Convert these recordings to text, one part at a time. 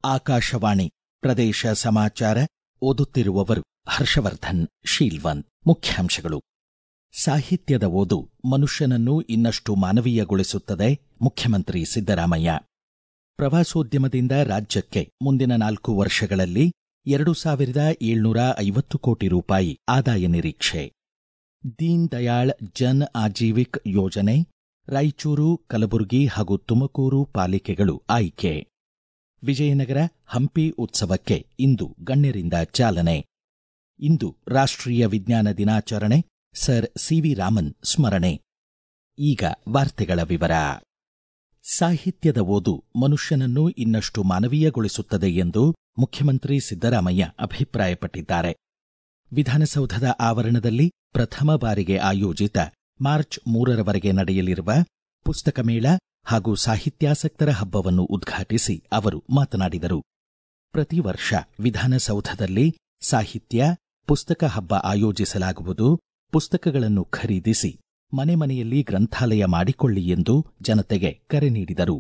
ಆಕಾಶವಾಣಿ ಪ್ರದೇಶ ಸಮಾಚಾರ ಓದುತ್ತಿರುವವರು ಹರ್ಷವರ್ಧನ್ ಶೀಲ್ವಂತ್ ಮುಖ್ಯಾಂಶಗಳು ಸಾಹಿತ್ಯದ ಓದು ಮನುಷ್ಯನನ್ನು ಇನ್ನಷ್ಟು ಮಾನವೀಯಗೊಳಿಸುತ್ತದೆ ಮುಖ್ಯಮಂತ್ರಿ ಸಿದ್ದರಾಮಯ್ಯ ಪ್ರವಾಸೋದ್ಯಮದಿಂದ ರಾಜ್ಯಕ್ಕೆ ಮುಂದಿನ ನಾಲ್ಕು ವರ್ಷಗಳಲ್ಲಿ ಎರಡು ಸಾವಿರದ ಏಳ್ನೂರ ಐವತ್ತು ಕೋಟಿ ರೂಪಾಯಿ ಆದಾಯ ನಿರೀಕ್ಷೆ ದೀನ್ ದಯಾಳ್ ಜನ್ ಆಜೀವಿಕ್ ಯೋಜನೆ ರಾಯಚೂರು ಕಲಬುರಗಿ ಹಾಗೂ ತುಮಕೂರು ಪಾಲಿಕೆಗಳು ಆಯ್ಕೆ ವಿಜಯನಗರ ಹಂಪಿ ಉತ್ಸವಕ್ಕೆ ಇಂದು ಗಣ್ಯರಿಂದ ಚಾಲನೆ ಇಂದು ರಾಷ್ಟ್ರೀಯ ವಿಜ್ಞಾನ ದಿನಾಚರಣೆ ಸರ್ ಸಿವಿ ರಾಮನ್ ಸ್ಮರಣೆ ಈಗ ವಾರ್ತೆಗಳ ವಿವರ ಸಾಹಿತ್ಯದ ಓದು ಮನುಷ್ಯನನ್ನು ಇನ್ನಷ್ಟು ಮಾನವೀಯಗೊಳಿಸುತ್ತದೆ ಎಂದು ಮುಖ್ಯಮಂತ್ರಿ ಸಿದ್ದರಾಮಯ್ಯ ಅಭಿಪ್ರಾಯಪಟ್ಟಿದ್ದಾರೆ ವಿಧಾನಸೌಧದ ಆವರಣದಲ್ಲಿ ಪ್ರಥಮ ಬಾರಿಗೆ ಆಯೋಜಿತ ಮಾರ್ಚ್ ಮೂರರವರೆಗೆ ನಡೆಯಲಿರುವ ಪುಸ್ತಕ ಮೇಳ ಹಾಗೂ ಸಾಹಿತ್ಯಾಸಕ್ತರ ಹಬ್ಬವನ್ನು ಉದ್ಘಾಟಿಸಿ ಅವರು ಮಾತನಾಡಿದರು ಪ್ರತಿ ವರ್ಷ ವಿಧಾನಸೌಧದಲ್ಲಿ ಸಾಹಿತ್ಯ ಪುಸ್ತಕ ಹಬ್ಬ ಆಯೋಜಿಸಲಾಗುವುದು ಪುಸ್ತಕಗಳನ್ನು ಖರೀದಿಸಿ ಮನೆ ಮನೆಯಲ್ಲಿ ಗ್ರಂಥಾಲಯ ಮಾಡಿಕೊಳ್ಳಿ ಎಂದು ಜನತೆಗೆ ಕರೆ ನೀಡಿದರು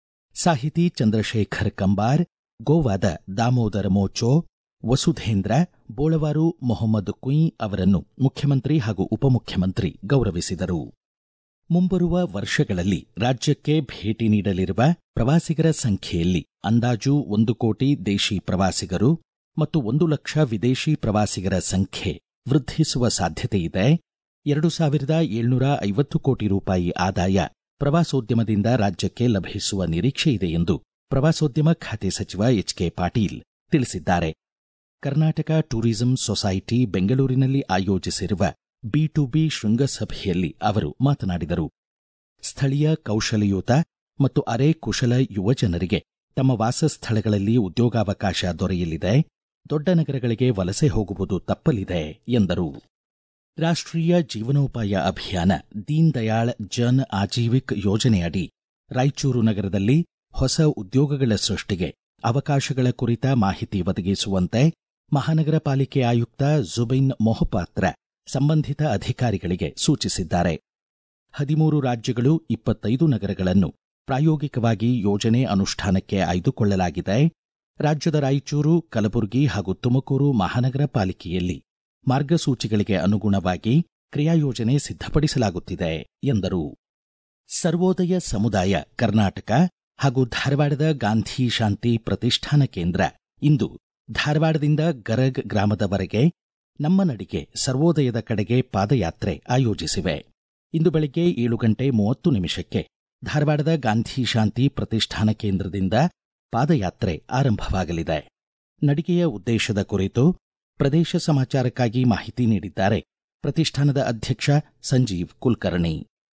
ಸಾಹಿತಿ ಚಂದ್ರಶೇಖರ್ ಕಂಬಾರ್ ಗೋವಾದ ದಾಮೋದರ ಮೋಚೋ ವಸುಧೇಂದ್ರ ಬೋಳವಾರು ಮೊಹಮ್ಮದ್ ಕುಯಿ ಅವರನ್ನು ಮುಖ್ಯಮಂತ್ರಿ ಹಾಗೂ ಉಪಮುಖ್ಯಮಂತ್ರಿ ಗೌರವಿಸಿದರು ಮುಂಬರುವ ವರ್ಷಗಳಲ್ಲಿ ರಾಜ್ಯಕ್ಕೆ ಭೇಟಿ ನೀಡಲಿರುವ ಪ್ರವಾಸಿಗರ ಸಂಖ್ಯೆಯಲ್ಲಿ ಅಂದಾಜು ಒಂದು ಕೋಟಿ ದೇಶಿ ಪ್ರವಾಸಿಗರು ಮತ್ತು ಒಂದು ಲಕ್ಷ ವಿದೇಶಿ ಪ್ರವಾಸಿಗರ ಸಂಖ್ಯೆ ವೃದ್ಧಿಸುವ ಸಾಧ್ಯತೆಯಿದೆ ಎರಡು ಸಾವಿರದ ಏಳ್ನೂರ ಐವತ್ತು ಕೋಟಿ ರೂಪಾಯಿ ಆದಾಯ ಪ್ರವಾಸೋದ್ಯಮದಿಂದ ರಾಜ್ಯಕ್ಕೆ ಲಭಿಸುವ ನಿರೀಕ್ಷೆಯಿದೆ ಎಂದು ಪ್ರವಾಸೋದ್ಯಮ ಖಾತೆ ಸಚಿವ ಎಚ್ ಕೆ ಪಾಟೀಲ್ ತಿಳಿಸಿದ್ದಾರೆ ಕರ್ನಾಟಕ ಟೂರಿಸಂ ಸೊಸೈಟಿ ಬೆಂಗಳೂರಿನಲ್ಲಿ ಆಯೋಜಿಸಿರುವ ಬಿ ಟು ಬಿ ಶೃಂಗಸಭೆಯಲ್ಲಿ ಅವರು ಮಾತನಾಡಿದರು ಸ್ಥಳೀಯ ಕೌಶಲಯುತ ಮತ್ತು ಅರೆ ಕುಶಲ ಯುವಜನರಿಗೆ ತಮ್ಮ ವಾಸಸ್ಥಳಗಳಲ್ಲಿ ಉದ್ಯೋಗಾವಕಾಶ ದೊರೆಯಲಿದೆ ದೊಡ್ಡ ನಗರಗಳಿಗೆ ವಲಸೆ ಹೋಗುವುದು ತಪ್ಪಲಿದೆ ಎಂದರು ರಾಷ್ಟ್ರೀಯ ಜೀವನೋಪಾಯ ಅಭಿಯಾನ ದೀನ್ ದಯಾಳ್ ಜನ್ ಆಜೀವಿಕ್ ಯೋಜನೆಯಡಿ ರಾಯಚೂರು ನಗರದಲ್ಲಿ ಹೊಸ ಉದ್ಯೋಗಗಳ ಸೃಷ್ಟಿಗೆ ಅವಕಾಶಗಳ ಕುರಿತ ಮಾಹಿತಿ ಒದಗಿಸುವಂತೆ ಮಹಾನಗರ ಪಾಲಿಕೆ ಆಯುಕ್ತ ಜುಬೈನ್ ಮೊಹಪಾತ್ರ ಸಂಬಂಧಿತ ಅಧಿಕಾರಿಗಳಿಗೆ ಸೂಚಿಸಿದ್ದಾರೆ ಹದಿಮೂರು ರಾಜ್ಯಗಳು ಇಪ್ಪತ್ತೈದು ನಗರಗಳನ್ನು ಪ್ರಾಯೋಗಿಕವಾಗಿ ಯೋಜನೆ ಅನುಷ್ಠಾನಕ್ಕೆ ಆಯ್ದುಕೊಳ್ಳಲಾಗಿದೆ ರಾಜ್ಯದ ರಾಯಚೂರು ಕಲಬುರಗಿ ಹಾಗೂ ತುಮಕೂರು ಮಹಾನಗರ ಪಾಲಿಕೆಯಲ್ಲಿ ಮಾರ್ಗಸೂಚಿಗಳಿಗೆ ಅನುಗುಣವಾಗಿ ಕ್ರಿಯಾಯೋಜನೆ ಸಿದ್ಧಪಡಿಸಲಾಗುತ್ತಿದೆ ಎಂದರು ಸರ್ವೋದಯ ಸಮುದಾಯ ಕರ್ನಾಟಕ ಹಾಗೂ ಧಾರವಾಡದ ಗಾಂಧಿ ಶಾಂತಿ ಪ್ರತಿಷ್ಠಾನ ಕೇಂದ್ರ ಇಂದು ಧಾರವಾಡದಿಂದ ಗರಗ್ ಗ್ರಾಮದವರೆಗೆ ನಮ್ಮ ನಡಿಗೆ ಸರ್ವೋದಯದ ಕಡೆಗೆ ಪಾದಯಾತ್ರೆ ಆಯೋಜಿಸಿವೆ ಇಂದು ಬೆಳಗ್ಗೆ ಏಳು ಗಂಟೆ ಮೂವತ್ತು ನಿಮಿಷಕ್ಕೆ ಧಾರವಾಡದ ಗಾಂಧಿ ಶಾಂತಿ ಪ್ರತಿಷ್ಠಾನ ಕೇಂದ್ರದಿಂದ ಪಾದಯಾತ್ರೆ ಆರಂಭವಾಗಲಿದೆ ನಡಿಗೆಯ ಉದ್ದೇಶದ ಕುರಿತು ಪ್ರದೇಶ ಸಮಾಚಾರಕ್ಕಾಗಿ ಮಾಹಿತಿ ನೀಡಿದ್ದಾರೆ ಪ್ರತಿಷ್ಠಾನದ ಅಧ್ಯಕ್ಷ ಸಂಜೀವ್ ಕುಲಕರ್ಣಿ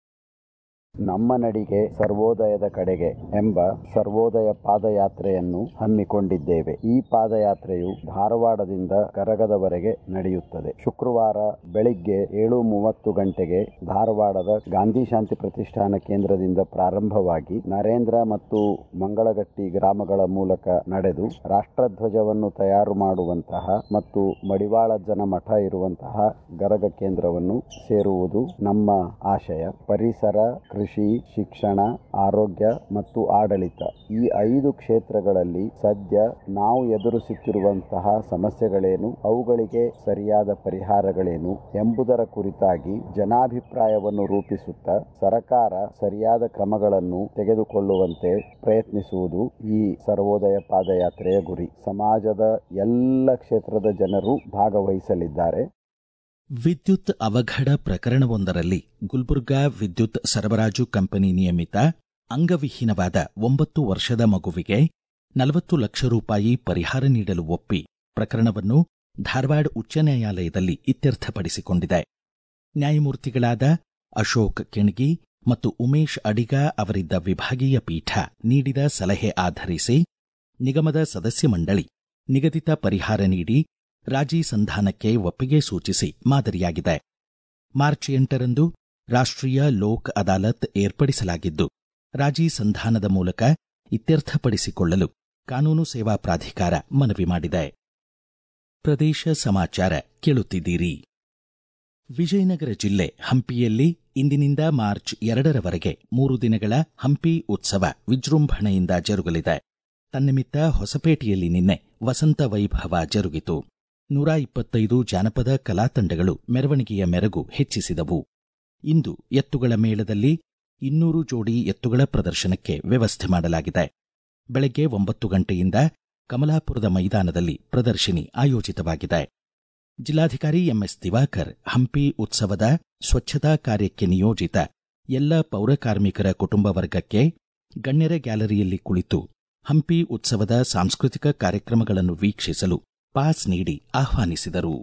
ನಮ್ಮ ನಡಿಗೆ ಸರ್ವೋದಯದ ಕಡೆಗೆ ಎಂಬ ಸರ್ವೋದಯ ಪಾದಯಾತ್ರೆಯನ್ನು ಹಮ್ಮಿಕೊಂಡಿದ್ದೇವೆ ಈ ಪಾದಯಾತ್ರೆಯು ಧಾರವಾಡದಿಂದ ಕರಗದವರೆಗೆ ನಡೆಯುತ್ತದೆ ಶುಕ್ರವಾರ ಬೆಳಿಗ್ಗೆ ಏಳು ಮೂವತ್ತು ಗಂಟೆಗೆ ಧಾರವಾಡದ ಗಾಂಧಿ ಶಾಂತಿ ಪ್ರತಿಷ್ಠಾನ ಕೇಂದ್ರದಿಂದ ಪ್ರಾರಂಭವಾಗಿ ನರೇಂದ್ರ ಮತ್ತು ಮಂಗಳಗಟ್ಟಿ ಗ್ರಾಮಗಳ ಮೂಲಕ ನಡೆದು ರಾಷ್ಟ್ರಧ್ವಜವನ್ನು ತಯಾರು ಮಾಡುವಂತಹ ಮತ್ತು ಮಡಿವಾಳ ಜನ ಮಠ ಇರುವಂತಹ ಗರಗ ಕೇಂದ್ರವನ್ನು ಸೇರುವುದು ನಮ್ಮ ಆಶಯ ಪರಿಸರ ಕೃಷಿ ಶಿಕ್ಷಣ ಆರೋಗ್ಯ ಮತ್ತು ಆಡಳಿತ ಈ ಐದು ಕ್ಷೇತ್ರಗಳಲ್ಲಿ ಸದ್ಯ ನಾವು ಎದುರಿಸುತ್ತಿರುವಂತಹ ಸಮಸ್ಯೆಗಳೇನು ಅವುಗಳಿಗೆ ಸರಿಯಾದ ಪರಿಹಾರಗಳೇನು ಎಂಬುದರ ಕುರಿತಾಗಿ ಜನಾಭಿಪ್ರಾಯವನ್ನು ರೂಪಿಸುತ್ತಾ ಸರಕಾರ ಸರಿಯಾದ ಕ್ರಮಗಳನ್ನು ತೆಗೆದುಕೊಳ್ಳುವಂತೆ ಪ್ರಯತ್ನಿಸುವುದು ಈ ಸರ್ವೋದಯ ಪಾದಯಾತ್ರೆಯ ಗುರಿ ಸಮಾಜದ ಎಲ್ಲ ಕ್ಷೇತ್ರದ ಜನರು ಭಾಗವಹಿಸಲಿದ್ದಾರೆ ವಿದ್ಯುತ್ ಅವಘಡ ಪ್ರಕರಣವೊಂದರಲ್ಲಿ ಗುಲ್ಬರ್ಗಾ ವಿದ್ಯುತ್ ಸರಬರಾಜು ಕಂಪನಿ ನಿಯಮಿತ ಅಂಗವಿಹೀನವಾದ ಒಂಬತ್ತು ವರ್ಷದ ಮಗುವಿಗೆ ನಲವತ್ತು ಲಕ್ಷ ರೂಪಾಯಿ ಪರಿಹಾರ ನೀಡಲು ಒಪ್ಪಿ ಪ್ರಕರಣವನ್ನು ಧಾರವಾಡ ಉಚ್ಚ ನ್ಯಾಯಾಲಯದಲ್ಲಿ ಇತ್ಯರ್ಥಪಡಿಸಿಕೊಂಡಿದೆ ನ್ಯಾಯಮೂರ್ತಿಗಳಾದ ಅಶೋಕ್ ಕೆಣಗಿ ಮತ್ತು ಉಮೇಶ್ ಅಡಿಗ ಅವರಿದ್ದ ವಿಭಾಗೀಯ ಪೀಠ ನೀಡಿದ ಸಲಹೆ ಆಧರಿಸಿ ನಿಗಮದ ಸದಸ್ಯ ಮಂಡಳಿ ನಿಗದಿತ ಪರಿಹಾರ ನೀಡಿ ರಾಜಿ ಸಂಧಾನಕ್ಕೆ ಒಪ್ಪಿಗೆ ಸೂಚಿಸಿ ಮಾದರಿಯಾಗಿದೆ ಮಾರ್ಚ್ ಎಂಟರಂದು ರಾಷ್ಟ್ರೀಯ ಲೋಕ್ ಅದಾಲತ್ ಏರ್ಪಡಿಸಲಾಗಿದ್ದು ರಾಜಿ ಸಂಧಾನದ ಮೂಲಕ ಇತ್ಯರ್ಥಪಡಿಸಿಕೊಳ್ಳಲು ಕಾನೂನು ಸೇವಾ ಪ್ರಾಧಿಕಾರ ಮನವಿ ಮಾಡಿದೆ ಪ್ರದೇಶ ಸಮಾಚಾರ ಕೇಳುತ್ತಿದ್ದೀರಿ ವಿಜಯನಗರ ಜಿಲ್ಲೆ ಹಂಪಿಯಲ್ಲಿ ಇಂದಿನಿಂದ ಮಾರ್ಚ್ ಎರಡರವರೆಗೆ ಮೂರು ದಿನಗಳ ಹಂಪಿ ಉತ್ಸವ ವಿಜೃಂಭಣೆಯಿಂದ ಜರುಗಲಿದೆ ತನ್ನಿಮಿತ್ತ ಹೊಸಪೇಟೆಯಲ್ಲಿ ನಿನ್ನೆ ವಸಂತ ವೈಭವ ಜರುಗಿತು ನೂರ ಇಪ್ಪತ್ತೈದು ಜಾನಪದ ಕಲಾತಂಡಗಳು ಮೆರವಣಿಗೆಯ ಮೆರಗು ಹೆಚ್ಚಿಸಿದವು ಇಂದು ಎತ್ತುಗಳ ಮೇಳದಲ್ಲಿ ಇನ್ನೂರು ಜೋಡಿ ಎತ್ತುಗಳ ಪ್ರದರ್ಶನಕ್ಕೆ ವ್ಯವಸ್ಥೆ ಮಾಡಲಾಗಿದೆ ಬೆಳಗ್ಗೆ ಒಂಬತ್ತು ಗಂಟೆಯಿಂದ ಕಮಲಾಪುರದ ಮೈದಾನದಲ್ಲಿ ಪ್ರದರ್ಶಿನಿ ಆಯೋಜಿತವಾಗಿದೆ ಜಿಲ್ಲಾಧಿಕಾರಿ ಎಂಎಸ್ ದಿವಾಕರ್ ಹಂಪಿ ಉತ್ಸವದ ಸ್ವಚ್ಛತಾ ಕಾರ್ಯಕ್ಕೆ ನಿಯೋಜಿತ ಎಲ್ಲ ಪೌರಕಾರ್ಮಿಕರ ಕುಟುಂಬ ವರ್ಗಕ್ಕೆ ಗಣ್ಯರ ಗ್ಯಾಲರಿಯಲ್ಲಿ ಕುಳಿತು ಹಂಪಿ ಉತ್ಸವದ ಸಾಂಸ್ಕೃತಿಕ ಕಾರ್ಯಕ್ರಮಗಳನ್ನು ವೀಕ್ಷಿಸಲು ಪಾಸ್ ನೀಡಿ ಆಹ್ವಾನಿಸಿದರು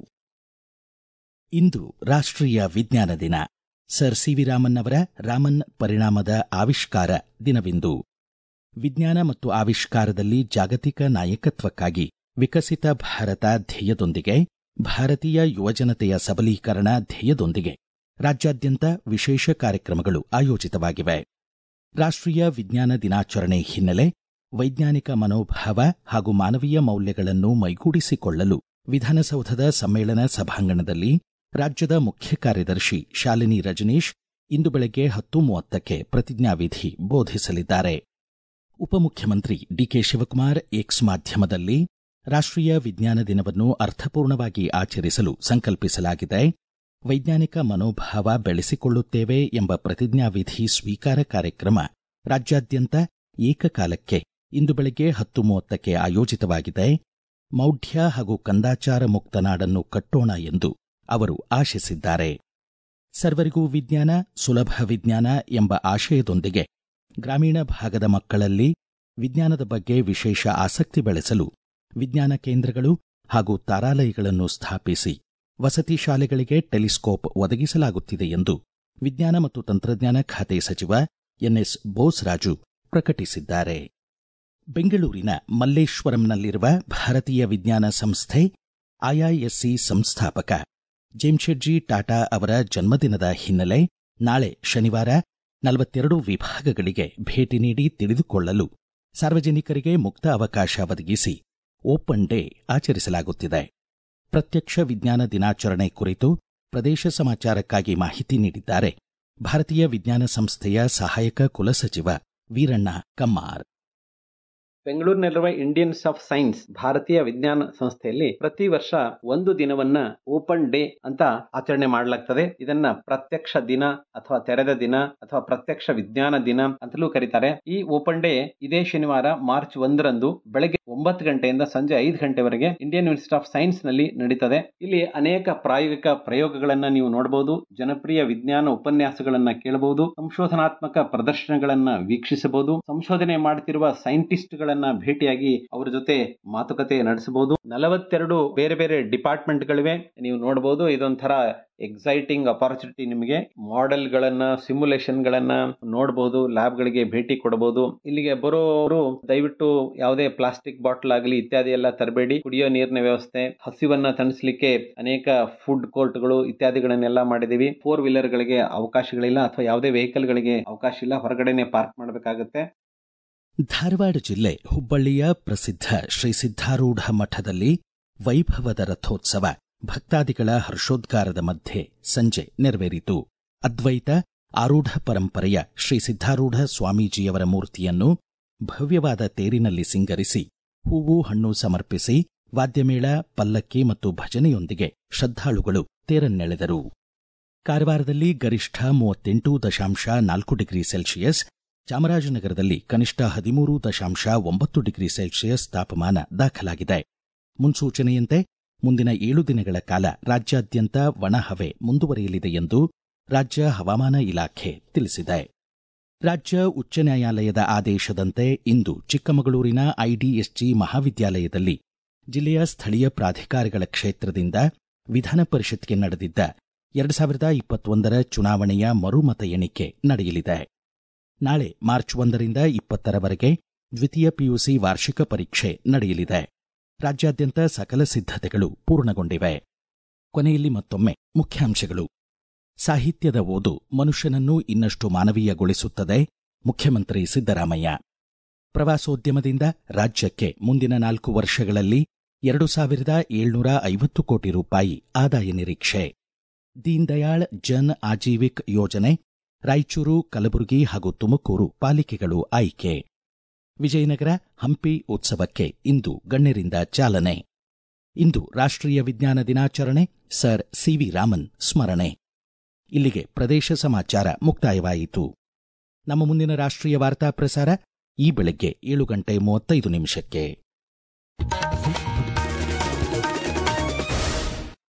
ಇಂದು ರಾಷ್ಟ್ರೀಯ ವಿಜ್ಞಾನ ದಿನ ಸರ್ ಸಿವಿ ರಾಮನ್ ಅವರ ರಾಮನ್ ಪರಿಣಾಮದ ಆವಿಷ್ಕಾರ ದಿನವಿಂದು ವಿಜ್ಞಾನ ಮತ್ತು ಆವಿಷ್ಕಾರದಲ್ಲಿ ಜಾಗತಿಕ ನಾಯಕತ್ವಕ್ಕಾಗಿ ವಿಕಸಿತ ಭಾರತ ಧ್ಯೇಯದೊಂದಿಗೆ ಭಾರತೀಯ ಯುವಜನತೆಯ ಸಬಲೀಕರಣ ಧ್ಯೇಯದೊಂದಿಗೆ ರಾಜ್ಯಾದ್ಯಂತ ವಿಶೇಷ ಕಾರ್ಯಕ್ರಮಗಳು ಆಯೋಜಿತವಾಗಿವೆ ರಾಷ್ಟ್ರೀಯ ವಿಜ್ಞಾನ ದಿನಾಚರಣೆ ಹಿನ್ನೆಲೆ ವೈಜ್ಞಾನಿಕ ಮನೋಭಾವ ಹಾಗೂ ಮಾನವೀಯ ಮೌಲ್ಯಗಳನ್ನು ಮೈಗೂಡಿಸಿಕೊಳ್ಳಲು ವಿಧಾನಸೌಧದ ಸಮ್ಮೇಳನ ಸಭಾಂಗಣದಲ್ಲಿ ರಾಜ್ಯದ ಮುಖ್ಯ ಕಾರ್ಯದರ್ಶಿ ಶಾಲಿನಿ ರಜನೀಶ್ ಇಂದು ಬೆಳಗ್ಗೆ ಹತ್ತು ಮೂವತ್ತಕ್ಕೆ ಪ್ರತಿಜ್ಞಾವಿಧಿ ಬೋಧಿಸಲಿದ್ದಾರೆ ಉಪಮುಖ್ಯಮಂತ್ರಿ ಡಿಕೆ ಶಿವಕುಮಾರ್ ಎಕ್ಸ್ ಮಾಧ್ಯಮದಲ್ಲಿ ರಾಷ್ಟ್ರೀಯ ವಿಜ್ಞಾನ ದಿನವನ್ನು ಅರ್ಥಪೂರ್ಣವಾಗಿ ಆಚರಿಸಲು ಸಂಕಲ್ಪಿಸಲಾಗಿದೆ ವೈಜ್ಞಾನಿಕ ಮನೋಭಾವ ಬೆಳೆಸಿಕೊಳ್ಳುತ್ತೇವೆ ಎಂಬ ಪ್ರತಿಜ್ಞಾವಿಧಿ ಸ್ವೀಕಾರ ಕಾರ್ಯಕ್ರಮ ರಾಜ್ಯಾದ್ಯಂತ ಏಕಕಾಲಕ್ಕೆ ಇಂದು ಬೆಳಗ್ಗೆ ಹತ್ತು ಮೂವತ್ತಕ್ಕೆ ಆಯೋಜಿತವಾಗಿದೆ ಮೌಢ್ಯ ಹಾಗೂ ಕಂದಾಚಾರ ಮುಕ್ತ ನಾಡನ್ನು ಕಟ್ಟೋಣ ಎಂದು ಅವರು ಆಶಿಸಿದ್ದಾರೆ ಸರ್ವರಿಗೂ ವಿಜ್ಞಾನ ಸುಲಭ ವಿಜ್ಞಾನ ಎಂಬ ಆಶಯದೊಂದಿಗೆ ಗ್ರಾಮೀಣ ಭಾಗದ ಮಕ್ಕಳಲ್ಲಿ ವಿಜ್ಞಾನದ ಬಗ್ಗೆ ವಿಶೇಷ ಆಸಕ್ತಿ ಬೆಳೆಸಲು ವಿಜ್ಞಾನ ಕೇಂದ್ರಗಳು ಹಾಗೂ ತಾರಾಲಯಗಳನ್ನು ಸ್ಥಾಪಿಸಿ ವಸತಿ ಶಾಲೆಗಳಿಗೆ ಟೆಲಿಸ್ಕೋಪ್ ಒದಗಿಸಲಾಗುತ್ತಿದೆ ಎಂದು ವಿಜ್ಞಾನ ಮತ್ತು ತಂತ್ರಜ್ಞಾನ ಖಾತೆ ಸಚಿವ ಎನ್ಎಸ್ ಬೋಸ್ರಾಜು ಪ್ರಕಟಿಸಿದ್ದಾರೆ ಬೆಂಗಳೂರಿನ ಮಲ್ಲೇಶ್ವರಂನಲ್ಲಿರುವ ಭಾರತೀಯ ವಿಜ್ಞಾನ ಸಂಸ್ಥೆ ಐಐಎಸ್ಸಿ ಸಂಸ್ಥಾಪಕ ಜೆಮ್ಶೆಡ್ಜಿ ಟಾಟಾ ಅವರ ಜನ್ಮದಿನದ ಹಿನ್ನೆಲೆ ನಾಳೆ ಶನಿವಾರ ನಲವತ್ತೆರಡು ವಿಭಾಗಗಳಿಗೆ ಭೇಟಿ ನೀಡಿ ತಿಳಿದುಕೊಳ್ಳಲು ಸಾರ್ವಜನಿಕರಿಗೆ ಮುಕ್ತ ಅವಕಾಶ ಒದಗಿಸಿ ಓಪನ್ ಡೇ ಆಚರಿಸಲಾಗುತ್ತಿದೆ ಪ್ರತ್ಯಕ್ಷ ವಿಜ್ಞಾನ ದಿನಾಚರಣೆ ಕುರಿತು ಪ್ರದೇಶ ಸಮಾಚಾರಕ್ಕಾಗಿ ಮಾಹಿತಿ ನೀಡಿದ್ದಾರೆ ಭಾರತೀಯ ವಿಜ್ಞಾನ ಸಂಸ್ಥೆಯ ಸಹಾಯಕ ಕುಲಸಚಿವ ವೀರಣ್ಣ ಕಮ್ಮಾರ್ ಬೆಂಗಳೂರಿನಲ್ಲಿರುವ ಇಂಡಿಯನ್ಸ್ ಆಫ್ ಸೈನ್ಸ್ ಭಾರತೀಯ ವಿಜ್ಞಾನ ಸಂಸ್ಥೆಯಲ್ಲಿ ಪ್ರತಿ ವರ್ಷ ಒಂದು ದಿನವನ್ನ ಓಪನ್ ಡೇ ಅಂತ ಆಚರಣೆ ಮಾಡಲಾಗ್ತದೆ ಇದನ್ನ ಪ್ರತ್ಯಕ್ಷ ದಿನ ಅಥವಾ ತೆರೆದ ದಿನ ಅಥವಾ ಪ್ರತ್ಯಕ್ಷ ವಿಜ್ಞಾನ ದಿನ ಅಂತಲೂ ಕರೀತಾರೆ ಈ ಓಪನ್ ಡೇ ಇದೇ ಶನಿವಾರ ಮಾರ್ಚ್ ಒಂದರಂದು ಬೆಳಗ್ಗೆ ಒಂಬತ್ತು ಗಂಟೆಯಿಂದ ಸಂಜೆ ಐದು ಗಂಟೆವರೆಗೆ ಇಂಡಿಯನ್ ಇನ್ಸ್ಟಿಟ್ಯೂಟ್ ಆಫ್ ಸೈನ್ಸ್ ನಲ್ಲಿ ನಡೀತದೆ ಇಲ್ಲಿ ಅನೇಕ ಪ್ರಾಯೋಗಿಕ ಪ್ರಯೋಗಗಳನ್ನ ನೀವು ನೋಡಬಹುದು ಜನಪ್ರಿಯ ವಿಜ್ಞಾನ ಉಪನ್ಯಾಸಗಳನ್ನ ಕೇಳಬಹುದು ಸಂಶೋಧನಾತ್ಮಕ ಪ್ರದರ್ಶನಗಳನ್ನ ವೀಕ್ಷಿಸಬಹುದು ಸಂಶೋಧನೆ ಮಾಡುತ್ತಿರುವ ಸೈಂಟಿಸ್ಟ್ಗಳನ್ನ ಭೇಟಿಯಾಗಿ ಅವರ ಜೊತೆ ಮಾತುಕತೆ ನಡೆಸಬಹುದು ನಲವತ್ತೆರಡು ಬೇರೆ ಬೇರೆ ಡಿಪಾರ್ಟ್ಮೆಂಟ್ಗಳಿವೆ ನೀವು ನೋಡಬಹುದು ಇದೊಂಥರ ಎಕ್ಸೈಟಿಂಗ್ ಅಪಾರ್ಚುನಿಟಿ ನಿಮಗೆ ಮಾಡೆಲ್ ಗಳನ್ನ ಸಿಮ್ಯುಲೇಷನ್ ಗಳನ್ನ ನೋಡಬಹುದು ಲ್ಯಾಬ್ ಗಳಿಗೆ ಭೇಟಿ ಕೊಡಬಹುದು ಇಲ್ಲಿಗೆ ಬರೋರು ದಯವಿಟ್ಟು ಯಾವುದೇ ಪ್ಲಾಸ್ಟಿಕ್ ಬಾಟಲ್ ಆಗಲಿ ಇತ್ಯಾದಿ ಎಲ್ಲ ತರಬೇಡಿ ಕುಡಿಯೋ ನೀರಿನ ವ್ಯವಸ್ಥೆ ಹಸಿವನ್ನ ತಣಿಸ್ಲಿಕ್ಕೆ ಅನೇಕ ಫುಡ್ ಕೋರ್ಟ್ಗಳು ಇತ್ಯಾದಿಗಳನ್ನೆಲ್ಲ ಮಾಡಿದೀವಿ ಫೋರ್ ವೀಲರ್ ಗಳಿಗೆ ಅವಕಾಶಗಳಿಲ್ಲ ಅಥವಾ ಯಾವುದೇ ವೆಹಿಕಲ್ ಗಳಿಗೆ ಅವಕಾಶ ಇಲ್ಲ ಹೊರಗಡೆನೆ ಪಾರ್ಕ್ ಮಾಡಬೇಕಾಗುತ್ತೆ ಧಾರವಾಡ ಜಿಲ್ಲೆ ಹುಬ್ಬಳ್ಳಿಯ ಪ್ರಸಿದ್ಧ ಶ್ರೀ ಸಿದ್ಧಾರೂಢ ಮಠದಲ್ಲಿ ವೈಭವದ ರಥೋತ್ಸವ ಭಕ್ತಾದಿಗಳ ಹರ್ಷೋದ್ಗಾರದ ಮಧ್ಯೆ ಸಂಜೆ ನೆರವೇರಿತು ಅದ್ವೈತ ಆರೂಢ ಪರಂಪರೆಯ ಶ್ರೀ ಸಿದ್ಧಾರೂಢ ಸ್ವಾಮೀಜಿಯವರ ಮೂರ್ತಿಯನ್ನು ಭವ್ಯವಾದ ತೇರಿನಲ್ಲಿ ಸಿಂಗರಿಸಿ ಹೂವು ಹಣ್ಣು ಸಮರ್ಪಿಸಿ ವಾದ್ಯಮೇಳ ಪಲ್ಲಕ್ಕಿ ಮತ್ತು ಭಜನೆಯೊಂದಿಗೆ ಶ್ರದ್ಧಾಳುಗಳು ತೇರನ್ನೆಳೆದರು ಕಾರವಾರದಲ್ಲಿ ಗರಿಷ್ಠ ಮೂವತ್ತೆಂಟು ದಶಾಂಶ ನಾಲ್ಕು ಡಿಗ್ರಿ ಸೆಲ್ಸಿಯಸ್ ಚಾಮರಾಜನಗರದಲ್ಲಿ ಕನಿಷ್ಠ ಹದಿಮೂರು ದಶಾಂಶ ಒಂಬತ್ತು ಡಿಗ್ರಿ ಸೆಲ್ಸಿಯಸ್ ತಾಪಮಾನ ದಾಖಲಾಗಿದೆ ಮುನ್ಸೂಚನೆಯಂತೆ ಮುಂದಿನ ಏಳು ದಿನಗಳ ಕಾಲ ರಾಜ್ಯಾದ್ಯಂತ ಒಣಹವೆ ಮುಂದುವರಿಯಲಿದೆ ಎಂದು ರಾಜ್ಯ ಹವಾಮಾನ ಇಲಾಖೆ ತಿಳಿಸಿದೆ ರಾಜ್ಯ ಉಚ್ಚ ನ್ಯಾಯಾಲಯದ ಆದೇಶದಂತೆ ಇಂದು ಚಿಕ್ಕಮಗಳೂರಿನ ಐಡಿಎಸ್ಜಿ ಮಹಾವಿದ್ಯಾಲಯದಲ್ಲಿ ಜಿಲ್ಲೆಯ ಸ್ಥಳೀಯ ಪ್ರಾಧಿಕಾರಗಳ ಕ್ಷೇತ್ರದಿಂದ ವಿಧಾನ ಪರಿಷತ್ಗೆ ನಡೆದಿದ್ದ ಎರಡು ಸಾವಿರದ ಇಪ್ಪತ್ತೊಂದರ ಚುನಾವಣೆಯ ಮರುಮತ ಎಣಿಕೆ ನಡೆಯಲಿದೆ ನಾಳೆ ಮಾರ್ಚ್ ಒಂದರಿಂದ ಇಪ್ಪತ್ತರವರೆಗೆ ದ್ವಿತೀಯ ಪಿಯುಸಿ ವಾರ್ಷಿಕ ಪರೀಕ್ಷೆ ನಡೆಯಲಿದೆ ರಾಜ್ಯಾದ್ಯಂತ ಸಕಲ ಸಿದ್ಧತೆಗಳು ಪೂರ್ಣಗೊಂಡಿವೆ ಕೊನೆಯಲ್ಲಿ ಮತ್ತೊಮ್ಮೆ ಮುಖ್ಯಾಂಶಗಳು ಸಾಹಿತ್ಯದ ಓದು ಮನುಷ್ಯನನ್ನು ಇನ್ನಷ್ಟು ಮಾನವೀಯಗೊಳಿಸುತ್ತದೆ ಮುಖ್ಯಮಂತ್ರಿ ಸಿದ್ದರಾಮಯ್ಯ ಪ್ರವಾಸೋದ್ಯಮದಿಂದ ರಾಜ್ಯಕ್ಕೆ ಮುಂದಿನ ನಾಲ್ಕು ವರ್ಷಗಳಲ್ಲಿ ಎರಡು ಸಾವಿರದ ಏಳ್ನೂರ ಐವತ್ತು ಕೋಟಿ ರೂಪಾಯಿ ಆದಾಯ ನಿರೀಕ್ಷೆ ದೀನ್ ದಯಾಳ್ ಜನ್ ಆಜೀವಿಕ್ ಯೋಜನೆ ರಾಯಚೂರು ಕಲಬುರಗಿ ಹಾಗೂ ತುಮಕೂರು ಪಾಲಿಕೆಗಳು ಆಯ್ಕೆ ವಿಜಯನಗರ ಹಂಪಿ ಉತ್ಸವಕ್ಕೆ ಇಂದು ಗಣ್ಯರಿಂದ ಚಾಲನೆ ಇಂದು ರಾಷ್ಟ್ರೀಯ ವಿಜ್ಞಾನ ದಿನಾಚರಣೆ ಸರ್ ಸಿವಿ ರಾಮನ್ ಸ್ಮರಣೆ ಇಲ್ಲಿಗೆ ಪ್ರದೇಶ ಸಮಾಚಾರ ಮುಕ್ತಾಯವಾಯಿತು ನಮ್ಮ ಮುಂದಿನ ರಾಷ್ಟ್ರೀಯ ವಾರ್ತಾ ಪ್ರಸಾರ ಈ ಬೆಳಗ್ಗೆ ಏಳು ಗಂಟೆ ಮೂವತ್ತೈದು ನಿಮಿಷಕ್ಕೆ